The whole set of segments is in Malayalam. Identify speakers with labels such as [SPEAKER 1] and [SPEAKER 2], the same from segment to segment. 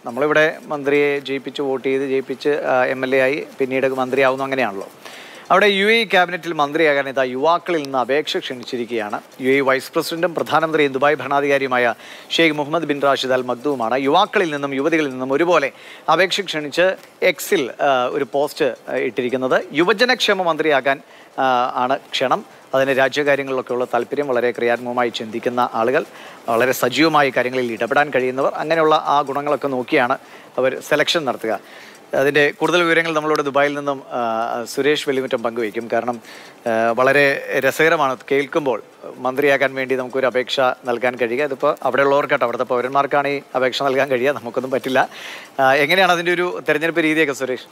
[SPEAKER 1] നമ്മളിവിടെ മന്ത്രിയെ ജയിപ്പിച്ച് വോട്ട് ചെയ്ത് ജയിപ്പിച്ച് എം എൽ എ ആയി പിന്നീട് മന്ത്രിയാവുന്നു അങ്ങനെയാണല്ലോ അവിടെ യു എ ക്യാബിനറ്റിൽ മന്ത്രിയാകാൻ ഇതാ യുവാക്കളിൽ നിന്ന് അപേക്ഷ ക്ഷണിച്ചിരിക്കുകയാണ് യു എ വൈസ് പ്രസിഡന്റും പ്രധാനമന്ത്രിയും ദുബായ് ഭരണാധികാരിയുമായ Sheikh Mohammed bin Rashid al മക്ദൂമാണ് യുവാക്കളിൽ നിന്നും യുവതികളിൽ നിന്നും ഒരുപോലെ അപേക്ഷ ക്ഷണിച്ച് എക്സിൽ ആ, ഒരു പോസ്റ്റ് ആ, ഇട്ടിരിക്കുന്നത് യുവജനക്ഷേമ മന്ത്രിയാകാൻ ആ, ആണ് ക്ഷണം അതിന് രാജ്യകാര്യങ്ങളിലൊക്കെയുള്ള താല്പര്യം വളരെ ക്രിയാത്മകമായി ചിന്തിക്കുന്ന ആളുകൾ വളരെ സജീവമായി കാര്യങ്ങളിൽ ഇടപെടാൻ കഴിയുന്നവർ അങ്ങനെയുള്ള ആ ഗുണങ്ങളൊക്കെ നോക്കിയാണ് അവർ സെലക്ഷൻ നടത്തുക അതിൻ്റെ കൂടുതൽ വിവരങ്ങൾ നമ്മളോട് ദുബായിൽ നിന്നും ആ, സുരേഷ് വെല്ലുമുറ്റം പങ്കുവയ്ക്കും കാരണം ആ, വളരെ രസകരമാണ് കേൾക്കുമ്പോൾ മന്ത്രിയാകാൻ വേണ്ടി നമുക്കൊരു അപേക്ഷ നൽകാൻ കഴിയുക ഇതിപ്പോൾ അവിടെയുള്ളവർക്കാട്ടോ അവിടുത്തെ പൗരന്മാർക്കാണ് ഈ അപേക്ഷ നൽകാൻ കഴിയുക നമുക്കൊന്നും പറ്റില്ല ആ, എങ്ങനെയാണ് അതിൻ്റെ ഒരു തെരഞ്ഞെടുപ്പ് രീതിയൊക്കെ സുരേഷ്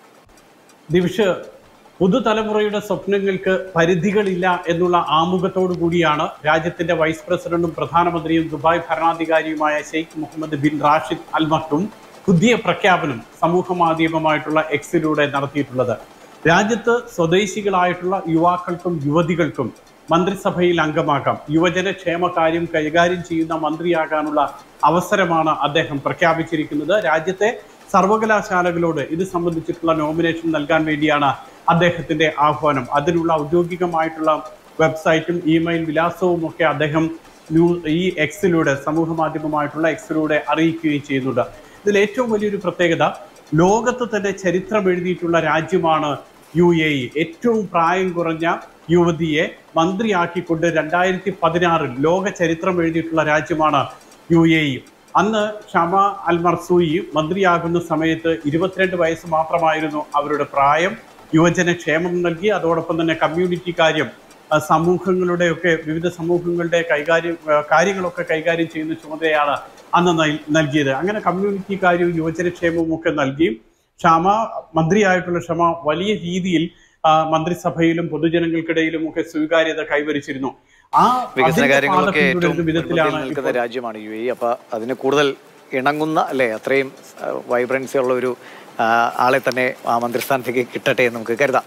[SPEAKER 2] ദിവിഷ് പുതുതലമുറയുടെ സ്വപ്നങ്ങൾക്ക് പരിധികളില്ല എന്നുള്ള ആമുഖത്തോടു കൂടിയാണ് രാജ്യത്തിന്റെ വൈസ് പ്രസിഡന്റും പ്രധാനമന്ത്രിയും ദുബായ് ഭരണാധികാരിയുമായ Sheikh Mohammed bin Rashid al Maktoum പുതിയ പ്രഖ്യാപനം സമൂഹ മാധ്യമമായിട്ടുള്ള എക്സിലൂടെ നടത്തിയിട്ടുള്ളത് രാജ്യത്ത് സ്വദേശികളായിട്ടുള്ള യുവാക്കൾക്കും യുവതികൾക്കും മന്ത്രിസഭയിൽ അംഗമാകാം യുവജന ക്ഷേമകാര്യം കൈകാര്യം ചെയ്യുന്ന മന്ത്രിയാകാനുള്ള അവസരമാണ് അദ്ദേഹം പ്രഖ്യാപിച്ചിരിക്കുന്നത് രാജ്യത്തെ സർവകലാശാലകളോട് ഇത് സംബന്ധിച്ചിട്ടുള്ള നോമിനേഷൻ നൽകാൻ വേണ്ടിയാണ് അദ്ദേഹത്തിന്റെ ആഹ്വാനം അതിനുള്ള ഔദ്യോഗികമായിട്ടുള്ള വെബ്സൈറ്റും ഇമെയിൽ വിലാസവും ഒക്കെ അദ്ദേഹം ന്യൂ- ഈ എക്സിലൂടെ സമൂഹ മാധ്യമമായിട്ടുള്ള എക്സിലൂടെ അറിയിക്കുകയും ചെയ്യുന്നുണ്ട് ഇതിൽ ഏറ്റവും വലിയൊരു പ്രത്യേകത ലോകത്ത് തന്നെ ചരിത്രം എഴുതിയിട്ടുള്ള രാജ്യമാണ് യു എ ഇ ഏറ്റവും പ്രായം കുറഞ്ഞ യുവതിയെ മന്ത്രിയാക്കിക്കൊണ്ട് രണ്ടായിരത്തി പതിനാറിൽ ലോക ചരിത്രം എഴുതിയിട്ടുള്ള രാജ്യമാണ് യു എ ഇ അന്ന് ഷമ അൽ മർസൂയി മന്ത്രിയാകുന്ന സമയത്ത് ഇരുപത്തിരണ്ട് വയസ്സ് മാത്രമായിരുന്നു അവരുടെ പ്രായം യുവജന ക്ഷേമം നൽകി അതോടൊപ്പം തന്നെ കമ്മ്യൂണിറ്റി കാര്യം ആ, സമൂഹങ്ങളുടെയൊക്കെ വിവിധ സമൂഹങ്ങളുടെ കൈകാര്യം ആ, കാര്യങ്ങളൊക്കെ കൈകാര്യം ചെയ്യുന്ന ചുമതലയാണ് അന്ന് നൽ- നൽകിയത് അങ്ങനെ കമ്മ്യൂണിറ്റി കാര്യവും യുവജനക്ഷേമവും ഒക്കെ നൽകി ക്ഷമ മന്ത്രിയായിട്ടുള്ള ക്ഷമ വലിയ രീതിയിൽ ആ, മന്ത്രിസഭയിലും പൊതുജനങ്ങൾക്കിടയിലും ഒക്കെ സ്വീകാര്യത കൈവരിച്ചിരുന്നു ആ
[SPEAKER 1] വികസന
[SPEAKER 2] അതിന്റെ
[SPEAKER 1] കാര്യങ്ങളൊക്കെ
[SPEAKER 2] പാത
[SPEAKER 1] ഏറ്റവും
[SPEAKER 2] പിന്തുടരുന്ന വിധത്തിലാണ്
[SPEAKER 1] മുൻപന്തിയിൽ നിൽക്കുന്ന
[SPEAKER 2] ഇപ്പോൾ
[SPEAKER 1] രാജ്യമാണ് യു എ ഇ അപ്പോൾ അതിന് കൂടുതൽ ഇണങ്ങുന്ന അല്ലേ അത്രയും വൈബ്രൻസി ഉള്ള ഒരു ആ, ആളെ തന്നെ ആ മന്ത്രിസ്ഥാനത്തേക്ക് കിട്ടട്ടെ എന്ന് നമുക്ക് കരുതാം